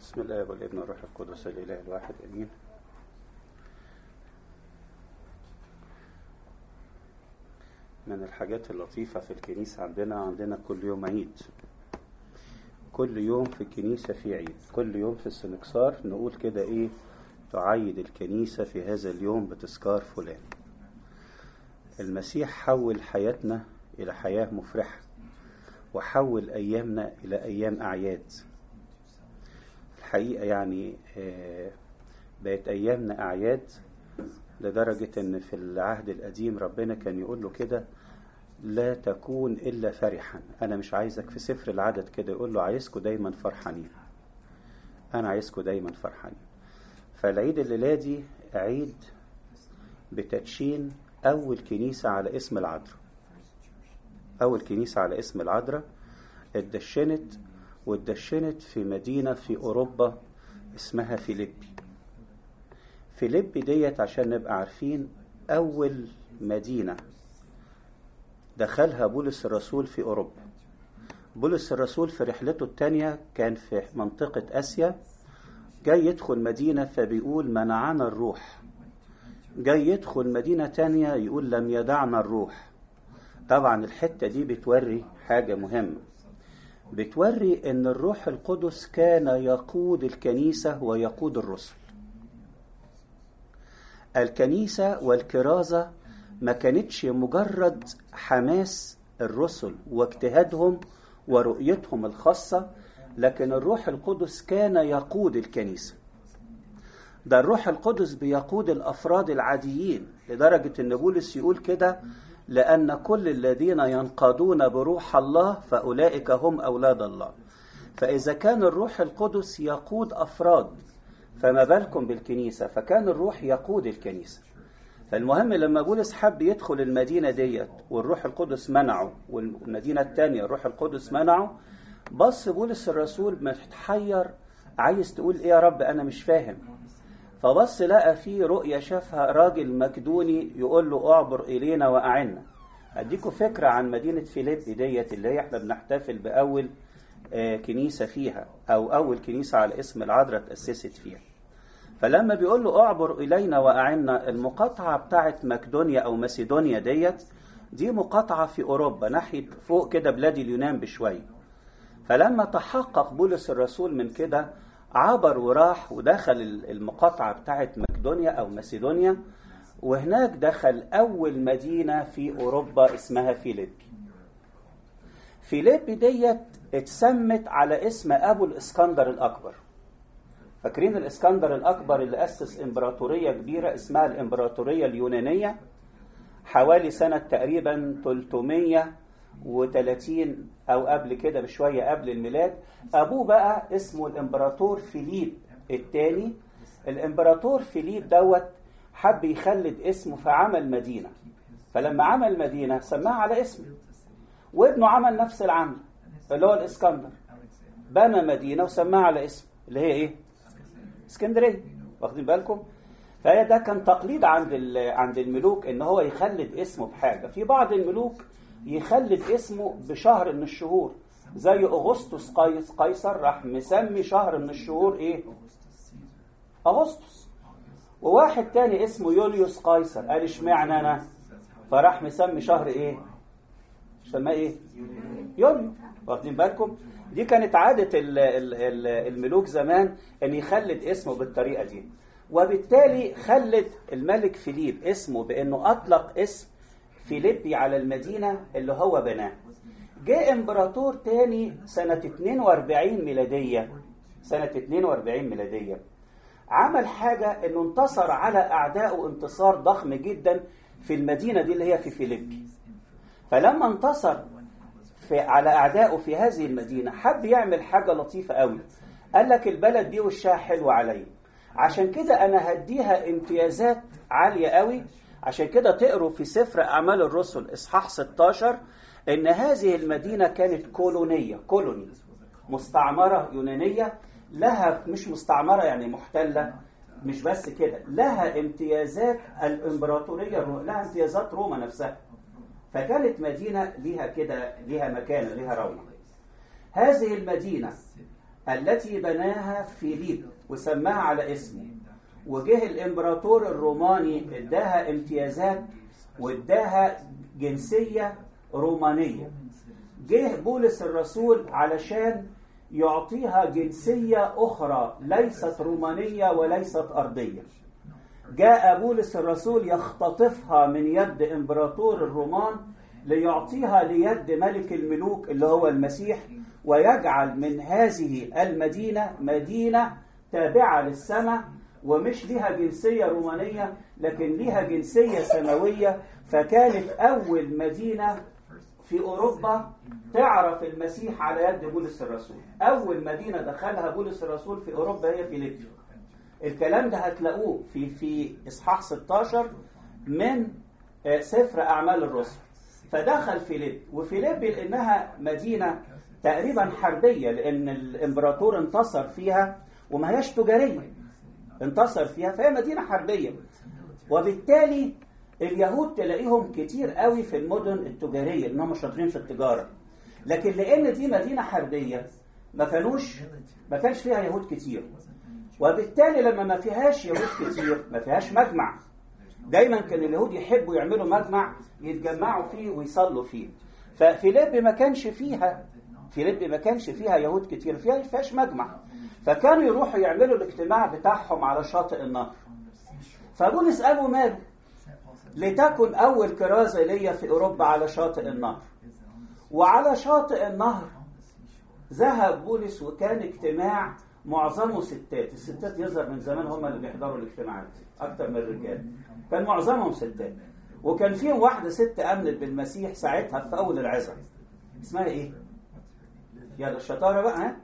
بسم الله والابن والروح القدس الاله الواحد امين من الحاجات اللطيفة في الكنيسة عندنا عندنا كل يوم عيد كل يوم في الكنيسة في عيد كل يوم في السنكسار نقول كده ايه تعيد الكنيسة في هذا اليوم بتذكار فلان المسيح حول حياتنا إلى حياة مفرحة وحول أيامنا إلى أيام أعياد الحقيقة يعني بقت أيامنا أعياد لدرجة إن في العهد القديم ربنا كان يقول له كده لا تكون إلا فرحا أنا مش عايزك في سفر العدد كده يقول له عايزكم دايما فرحانين أنا عايزكم دايما فرحانين فالعيد الليلة دي عيد بتدشين أول كنيسة على اسم العذراء أول كنيسة على اسم العذراء اتدشنت واتدشنت في مدينة في أوروبا اسمها فيليبي فيليبي ديت عشان نبقى عارفين أول مدينة دخلها بولس الرسول في أوروبا بولس الرسول في رحلته الثانية كان في منطقة آسيا جاي يدخل مدينة فبيقول منعنا الروح جاي يدخل مدينة تانية يقول لم يدعنا الروح طبعا الحتة دي بتوري حاجة مهمة بتوري ان الروح القدس كان يقود الكنيسة ويقود الرسل الكنيسة والكرازة ما كانتش مجرد حماس الرسل واجتهادهم ورؤيتهم الخاصة لكن الروح القدس كان يقود الكنيسة ده الروح القدس بيقود الأفراد العاديين لدرجة أن بولس يقول كده لأن كل الذين ينقادون بروح الله فأولئك هم أولاد الله فإذا كان الروح القدس يقود أفراد فما بالكم بالكنيسة فكان الروح يقود الكنيسة فالمهم لما بولس حب يدخل المدينة ديت والروح القدس منعه والمدينة الثانية الروح القدس منعه بص بولس الرسول متحير عايز تقول ايه يا رب انا مش فاهم فبص لقى في رؤية شافها راجل مكدوني يقول له اعبر إلينا وأعنا أديكوا فكرة عن مدينة فيليبي ديت اللي هي احنا بنحتفل بأول آه كنيسة فيها أو أول كنيسة على اسم العذراء تأسست فيها فلما بيقول له اعبر إلينا وأعنا المقاطعة بتاعت مكدونيا أو مسيدونيا ديت دي مقاطعة في أوروبا ناحية فوق كده بلاد اليونان بشوية فلما تحقق بولس الرسول من كده عبر وراح ودخل المقاطعة بتاعت مقدونيا أو مسيدونيا وهناك دخل أول مدينة في أوروبا اسمها فيليبي فيليبي ديت اتسمت على اسم أبو الإسكندر الأكبر فاكرين الإسكندر الأكبر اللي أسس إمبراطورية كبيرة اسمها الإمبراطورية اليونانية حوالي سنة تقريبا 300 وثلاثين أو قبل كده بشوية قبل الميلاد أبوه بقى اسمه الإمبراطور فيليب الثاني الإمبراطور فيليب دوت حب يخلد اسمه فعمل مدينة فلما عمل مدينة سماها على اسمه وابنه عمل نفس العمل اللي هو الإسكندر بنى مدينة وسماها على اسمه اللي هي إيه؟ اسكندرية واخدين بالكم؟ فهي ده كان تقليد عند عند الملوك ان هو يخلد اسمه بحاجه في بعض الملوك يخلد اسمه بشهر من الشهور زي اغسطس قيس قيصر راح مسمي شهر من الشهور ايه اغسطس وواحد تاني اسمه يوليوس قيصر قال اشمعنى انا فراح مسمي شهر ايه سماه ايه يوليو واخدين بالكم دي كانت عادة الملوك زمان ان يخلد اسمه بالطريقة دي وبالتالي خلد الملك فيليب اسمه بانه اطلق اسم فيليبي على المدينة اللي هو بناها جاء امبراطور تاني سنة 42 ميلادية سنة 42 ميلادية عمل حاجة انه انتصر على اعدائه انتصار ضخم جدا في المدينة دي اللي هي في فيليبي فلما انتصر في على اعدائه في هذه المدينة حب يعمل حاجة لطيفة قوي قال لك البلد دي وشها حلو عليا عشان كده انا هديها امتيازات عالية قوي عشان كده تقروا في سفر أعمال الرسل إصحاح 16 إن هذه المدينة كانت كولونية كولوني مستعمرة يونانية لها مش مستعمرة يعني محتلة مش بس كده لها امتيازات الإمبراطورية لها امتيازات روما نفسها فكانت مدينة ليها كده ليها مكانة ليها رونق هذه المدينة التي بناها فيليب وسماها على اسمه وجه الامبراطور الروماني اداها امتيازات واداها جنسية رومانية جه بولس الرسول علشان يعطيها جنسية أخرى ليست رومانية وليست أرضية جاء بولس الرسول يختطفها من يد إمبراطور الرومان ليعطيها ليد ملك الملوك اللي هو المسيح ويجعل من هذه المدينة مدينة تابعة للسماء ومش لها جنسية رومانية لكن لها جنسية سماوية فكانت أول مدينة في أوروبا تعرف المسيح على يد بولس الرسول أول مدينة دخلها بولس الرسول في أوروبا هي فيليبي الكلام ده هتلاقوه في في إصحاح 16 من سفر أعمال الرسل فدخل فيليب وفيليب لأنها مدينة تقريبا حربية لأن الإمبراطور انتصر فيها وما هياش تجارية انتصر فيها فهي مدينة حربية وبالتالي اليهود تلاقيهم كتير قوي في المدن التجارية لأنهم شاطرين في التجارة لكن لأن دي مدينة حربية ما كانوش ما كانش فيها يهود كتير وبالتالي لما ما فيهاش يهود كتير ما فيهاش مجمع دايما كان اليهود يحبوا يعملوا مجمع يتجمعوا فيه ويصلوا فيه ففيليب ما كانش فيها فيليب ما كانش فيها يهود كتير فيها فيهاش مجمع فكانوا يروحوا يعملوا الاجتماع بتاعهم على شاطئ النهر فبولس قالوا ماله لتكن أول كرازة ليا في أوروبا على شاطئ النهر وعلى شاطئ النهر ذهب بولس وكان اجتماع معظمه ستات الستات يظهر من زمان هم اللي بيحضروا الاجتماعات أكتر من الرجال كان معظمهم ستات وكان فيهم واحدة ست أمنت بالمسيح ساعتها في أول العظة اسمها إيه؟ يلا الشطارة بقى ها؟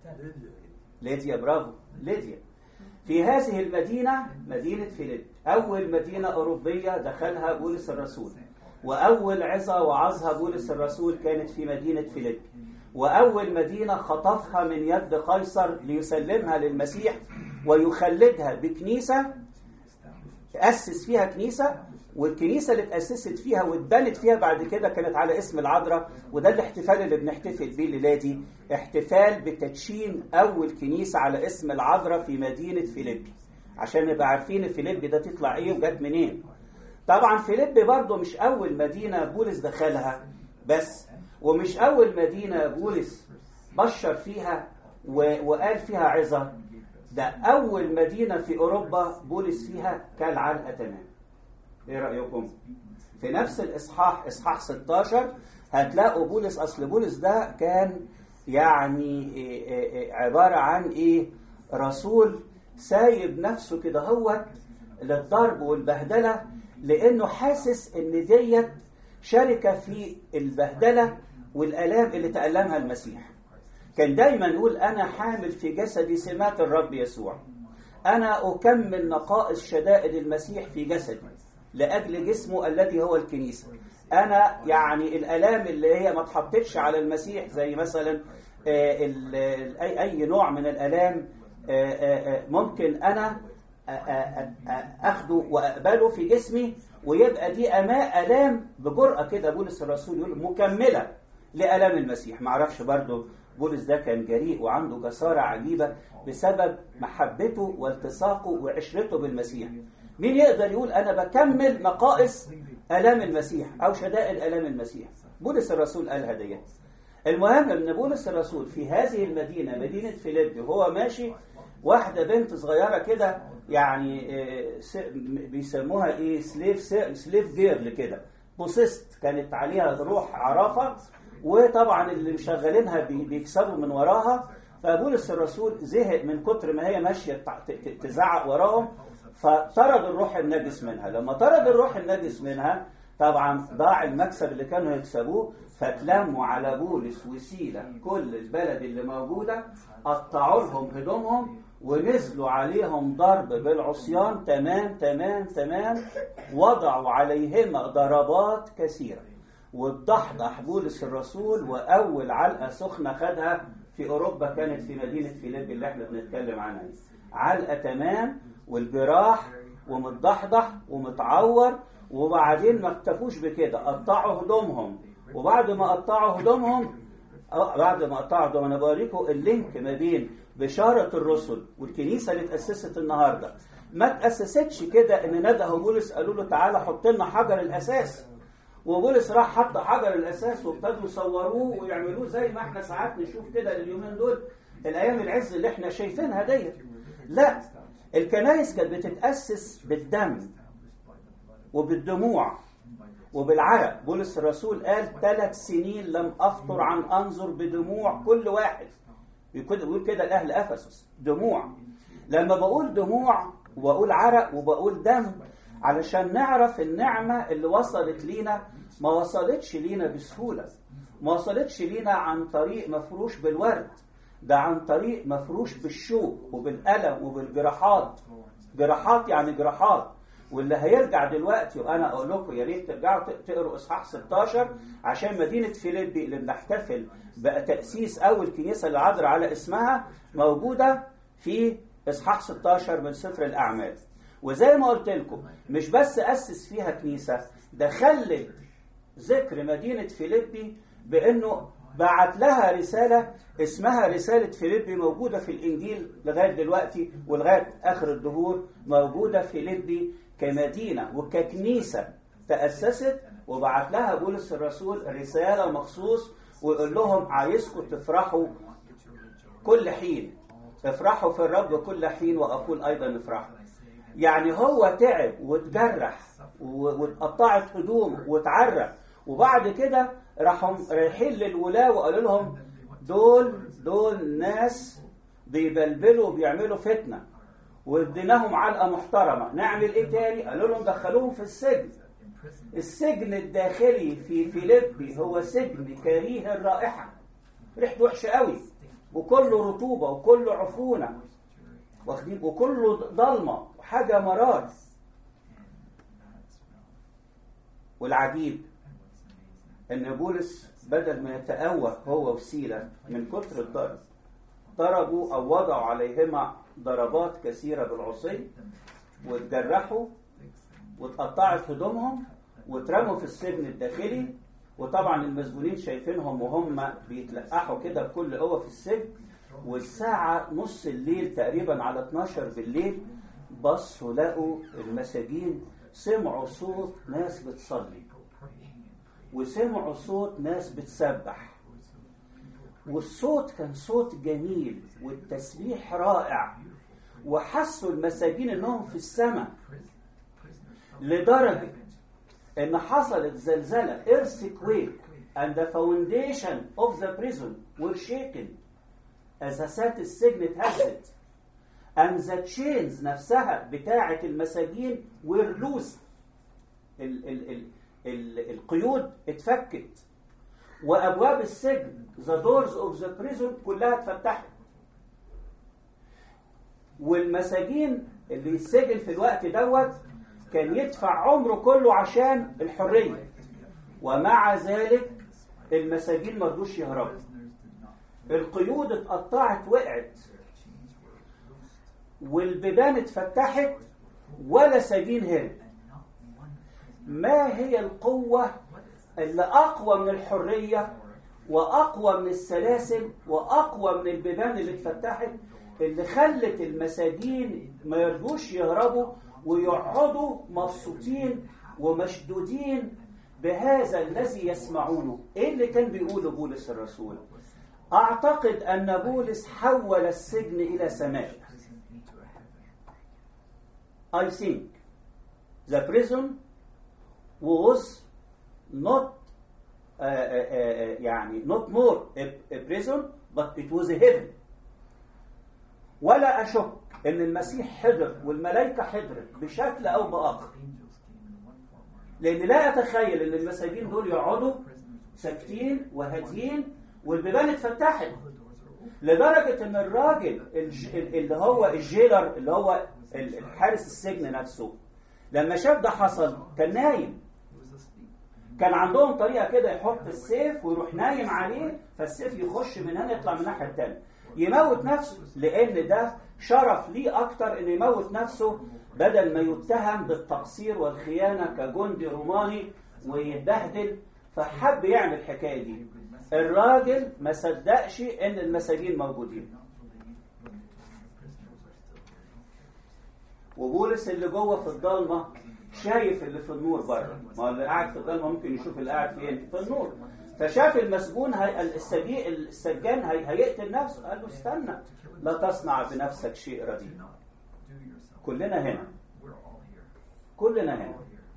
ليديا برافو ليديا في هذه المدينة مدينة فيليب أول مدينة أوروبية دخلها بولس الرسول وأول عظة وعظها بولس الرسول كانت في مدينة فيليب وأول مدينة خطفها من يد قيصر ليسلمها للمسيح ويخلدها بكنيسة أسس فيها كنيسة والكنيسة اللي اتأسست فيها واتبنت فيها بعد كده كانت على اسم العذراء وده الاحتفال اللي بنحتفل بيه الليلة دي احتفال بتدشين أول كنيسة على اسم العذراء في مدينة فيليبي عشان نبقى عارفين فيليبي ده تطلع ايه وجت منين طبعا فيليبي برضه مش أول مدينة بولس دخلها بس ومش أول مدينة بولس بشر فيها وقال فيها عظة ده أول مدينة في أوروبا بولس فيها كالعلقة تمام ايه رأيكم في نفس الإصحاح إصحاح 16 هتلاقوا بولس أصل بولس ده كان يعني عبارة عن إيه رسول سايب نفسه كده هو للضرب والبهدلة لأنه حاسس إن ديت شركة في البهدلة والآلام اللي تألمها المسيح كان دايما يقول أنا حامل في جسدي سمات الرب يسوع أنا أكمل نقائص شدائد المسيح في جسدي لأجل جسمه الذي هو الكنيسة أنا يعني الآلام اللي هي ما اتحطتش على المسيح زي مثلا أي أي نوع من الآلام ممكن أنا أخده وأقبله في جسمي ويبقى دي أماء آلام بجرأة كده بولس الرسول يقول مكملة لآلام المسيح معرفش برضه بولس ده كان جريء وعنده جسارة عجيبة بسبب محبته والتصاقه وعشرته بالمسيح مين يقدر يقول أنا بكمل نقائص آلام المسيح أو شدائد آلام المسيح بولس الرسول قال هدية المهم أن بولس الرسول في هذه المدينة مدينة فيليب وهو ماشي واحدة بنت صغيرة كده يعني بيسموها ايه سليف سليف جيرل كده بوسيست كانت عليها روح عرافة وطبعا اللي مشغلينها بيكسبوا من وراها فبولس الرسول زهق من كتر ما هي ماشية تزعق وراهم فطرد الروح النجس منها لما طرد الروح النجس منها طبعا ضاع المكسب اللي كانوا يكسبوه فتلموا على بولس وسيلة كل البلد اللي موجودة قطعوا لهم هدومهم ونزلوا عليهم ضرب بالعصيان تمام تمام تمام وضعوا عليهما ضربات كثيرة واتضحضح بولس الرسول وأول علقة سخنة خدها في أوروبا كانت في مدينة فيليب اللي احنا بنتكلم عنها علقة تمام والجراح ومتضحضح ومتعور وبعدين ما اكتفوش بكده قطعوا هدومهم وبعد ما قطعوا هدومهم بعد ما قطعوا ده انا بوريكم اللينك ما بين بشاره الرسل والكنيسه اللي اتاسست النهارده ما تاسستش كده ان ندى بولس قالوا له تعالى حط لنا حجر الاساس وبولس راح حط حجر الاساس وابتدوا يصوروه ويعملوه زي ما احنا ساعات نشوف كده اليومين دول الايام العز اللي احنا شايفينها ديت لا الكنائس كانت بتتاسس بالدم وبالدموع وبالعرق بولس الرسول قال ثلاث سنين لم افطر عن انظر بدموع كل واحد بيقول كده لاهل افسس دموع لما بقول دموع وبقول عرق وبقول دم علشان نعرف النعمه اللي وصلت لينا ما وصلتش لينا بسهوله ما وصلتش لينا عن طريق مفروش بالورد ده عن طريق مفروش بالشوك وبالألم وبالجراحات جراحات يعني جراحات واللي هيرجع دلوقتي وانا اقول لكم يا ريت ترجعوا تقروا اصحاح 16 عشان مدينه فيليبي اللي بنحتفل بتاسيس اول كنيسه للعذراء على اسمها موجوده في اصحاح 16 من سفر الاعمال وزي ما قلت لكم مش بس اسس فيها كنيسه ده خلد ذكر مدينه فيليبي بانه بعت لها رسالة اسمها رسالة فيليبي موجودة في الإنجيل لغاية دلوقتي ولغاية آخر الدهور موجودة فيليبي كمدينة وككنيسة تأسست وبعت لها بولس الرسول رسالة مخصوص ويقول لهم عايزكم تفرحوا كل حين افرحوا في الرب كل حين وأقول أيضا افرحوا يعني هو تعب وتجرح واتقطعت هدومه واتعرق وبعد كده راحوا رايحين للولاة وقالوا لهم دول دول ناس بيبلبلوا وبيعملوا فتنة واديناهم علقة محترمة نعمل ايه تاني قالوا لهم دخلوهم في السجن السجن الداخلي في فيليبي هو سجن كريه الرائحة ريحته وحشة قوي وكله رطوبة وكله عفونة واخدين وكله ضلمة وحاجة مرار والعجيب ان بولس بدل ما يتأوه هو وسيلة من كتر الضرب ضربوا او وضعوا عليهما ضربات كثيرة بالعصي واتجرحوا واتقطعت هدومهم واترموا في السجن الداخلي وطبعا المسجونين شايفينهم وهم بيتلقحوا كده بكل قوة في السجن والساعة نص الليل تقريبا على 12 بالليل بصوا لقوا المساجين سمعوا صوت ناس بتصلي وسمعوا صوت ناس بتسبح والصوت كان صوت جميل والتسبيح رائع وحسوا المساجين انهم في السماء لدرجة ان حصلت زلزلة earthquake and the foundation of the prison were shaken أساسات السجن اتهزت and the chains نفسها بتاعة المساجين were loose ال ال ال ال القيود اتفكت وابواب السجن the doors of the prison كلها اتفتحت والمساجين اللي السجن في الوقت دوت كان يدفع عمره كله عشان الحرية ومع ذلك المساجين ما رضوش يهربوا القيود اتقطعت وقعت والبيبان اتفتحت ولا سجين هرب ما هي القوة اللي أقوى من الحرية وأقوى من السلاسل وأقوى من البيبان اللي اتفتحت اللي خلت المساجين ما يرضوش يهربوا ويقعدوا مبسوطين ومشدودين بهذا الذي يسمعونه ايه اللي كان بيقوله بولس الرسول اعتقد ان بولس حول السجن الى سماء I think the prison was not uh, uh, uh, يعني not more a, a prison but it was a heaven ولا أشك أن المسيح حضر والملائكة حضرت بشكل أو بآخر لأن لا أتخيل أن المساجين دول يقعدوا ساكتين وهاديين والبيبان اتفتحت لدرجة أن الراجل اللي هو الجيلر اللي هو الحارس السجن نفسه لما شاف ده حصل كان نايم كان عندهم طريقة كده يحط السيف ويروح نايم عليه فالسيف يخش من هنا يطلع من الناحية التانية يموت نفسه لأن ده شرف ليه أكتر إنه يموت نفسه بدل ما يتهم بالتقصير والخيانة كجندي روماني ويتبهدل فحب يعمل الحكاية دي الراجل ما صدقش ان المساجين موجودين وبولس اللي جوه في الضلمه شايف اللي في النور بره ما هو اللي قاعد في الضلمه ممكن يشوف اللي قاعد فين في النور فشاف المسجون هي السجين السجان هي هيقتل نفسه قال له استنى لا تصنع بنفسك شيء رديء كلنا هنا كلنا هنا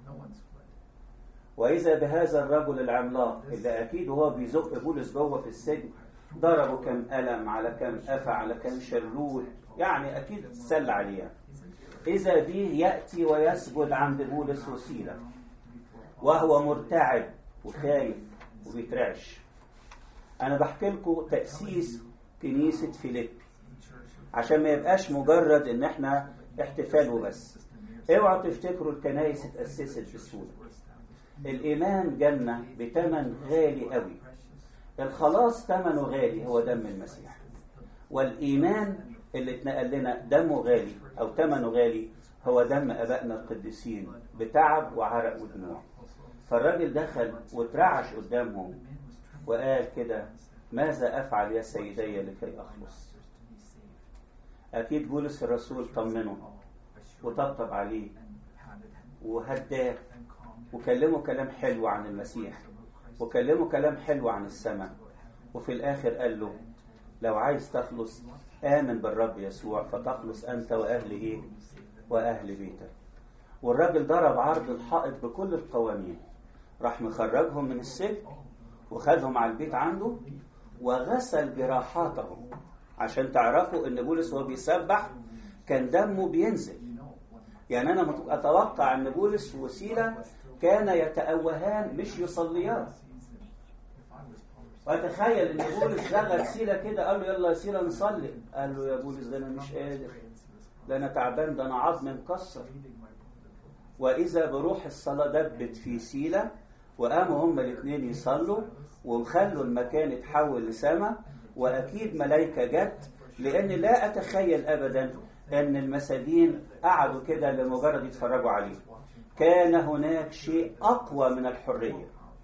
وإذا بهذا الرجل العملاق اللي أكيد هو بيزق بولس جوه في السجن ضربه كم ألم على كم أفع على كم شلول يعني أكيد سل عليه إذا به يأتي ويسجد عند بولس وسيلة وهو مرتعب وخايف وبيترعش أنا بحكي لكم تأسيس كنيسة فيليب عشان ما يبقاش مجرد إن إحنا احتفال وبس اوعوا تفتكروا الكنائس اتأسست بسهولة الإيمان جنة بتمن غالي قوي الخلاص ثمنه غالي هو دم المسيح والإيمان اللي اتنقل لنا دمه غالي أو ثمنه غالي هو دم أبائنا القديسين بتعب وعرق ودموع فالراجل دخل واترعش قدامهم وقال كده ماذا أفعل يا سيدي لكي أخلص أكيد بولس الرسول طمنه وطبطب عليه وهداه وكلمه كلام حلو عن المسيح وكلمه كلام حلو عن السماء وفي الآخر قال له لو عايز تخلص آمن بالرب يسوع فتخلص أنت وأهل إيه وأهل بيتك والراجل ضرب عرض الحائط بكل القوانين راح مخرجهم من السجن وخدهم على البيت عنده وغسل جراحاتهم عشان تعرفوا ان بولس وهو بيسبح كان دمه بينزل يعني انا اتوقع ان بولس وسيله كان يتأوهان مش يصليان واتخيل ان بولس دخل سيله كده قال له يلا يا سيله نصلي قال له يا بولس ده انا مش قادر ده انا تعبان ده انا عظمي مكسر واذا بروح الصلاه دبت في سيله وقاموا هما الاثنين يصلوا وخلوا المكان يتحول لسما واكيد ملائكه جت لان لا اتخيل ابدا ان المساجين قعدوا كده لمجرد يتفرجوا عليه كان هناك شيء اقوى من الحريه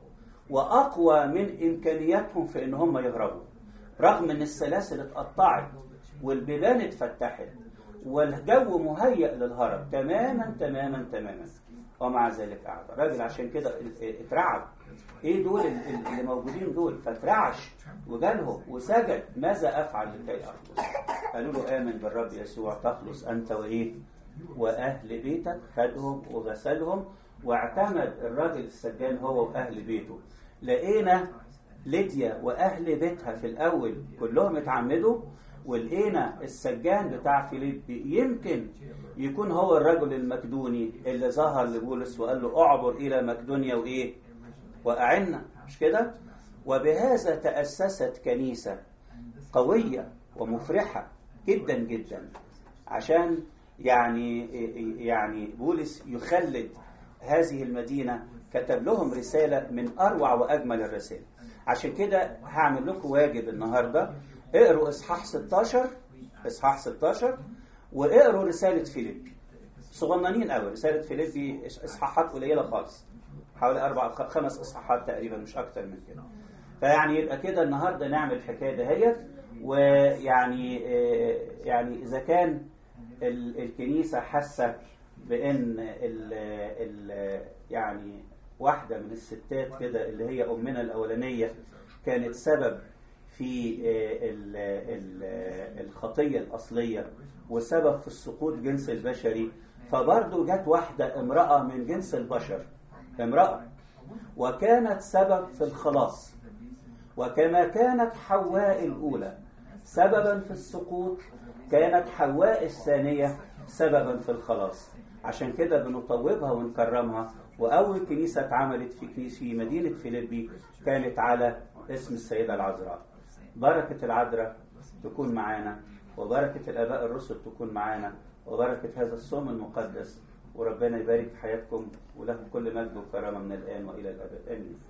واقوى من امكانياتهم في ان هم يهربوا رغم ان السلاسل اتقطعت والبيبان اتفتحت والجو مهيئ للهرب تماما تماما تماما ومع ذلك قعد راجل عشان كده اترعب ايه دول اللي موجودين دول فاترعش وجالهم وسجد ماذا افعل لكي اخلص قالوا له امن بالرب يسوع تخلص انت وايه واهل بيتك خدهم وغسلهم واعتمد الراجل السجان هو واهل بيته لقينا ليديا واهل بيتها في الاول كلهم اتعمدوا ولقينا السجان بتاع فيليب يمكن يكون هو الرجل المكدوني اللي ظهر لبولس وقال له اعبر الى مقدونيا وايه واعنا مش كده وبهذا تاسست كنيسه قويه ومفرحه جدا جدا عشان يعني يعني بولس يخلد هذه المدينه كتب لهم رساله من اروع واجمل الرسائل عشان كده هعمل لكم واجب النهارده اقروا اصحاح 16 اصحاح 16 واقروا رساله فيليبي صغننين قوي رساله فيليبي اصحاحات قليله خالص حوالي اربع خمس اصحاحات تقريبا مش اكتر من كده فيعني يبقى كده النهارده نعمل الحكايه دهيت ويعني يعني اذا كان الكنيسه حاسه بان ال ال يعني واحده من الستات كده اللي هي امنا الاولانيه كانت سبب في ال ال الخطيه الاصليه وسبب في السقوط جنس البشري فبرضه جت واحده امراه من جنس البشر امراه وكانت سبب في الخلاص وكما كانت حواء الاولى سببا في السقوط كانت حواء الثانيه سببا في الخلاص عشان كده بنطوبها ونكرمها واول كنيسه اتعملت في كنيسه في مدينه فيليبي كانت على اسم السيده العذراء بركه العذراء تكون معانا وبركه الاباء الرسل تكون معانا وبركه هذا الصوم المقدس وربنا يبارك في حياتكم وله كل مجد وكرامه من الان والى الابد امين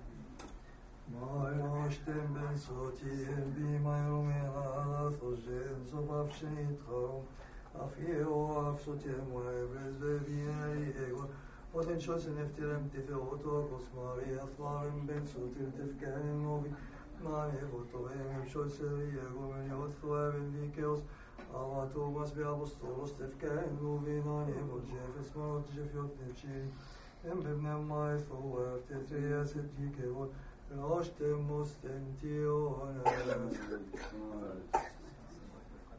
Majoštem ben sotijem bi majrumela thožem zobavšenit charum afio afsotem moebres bebiai ego Odin shosen eftirem tife oto kosmari aflarim ben sotir tefkerin ovi Mani votovem šosevi egomen jotflaven vikeos, Ava Thomas be apostolos tefken guvinan emot jefes manot jefiot nevčiri. Embem nem mai fo efte trias et dikevot, Roshtem mostem tiones.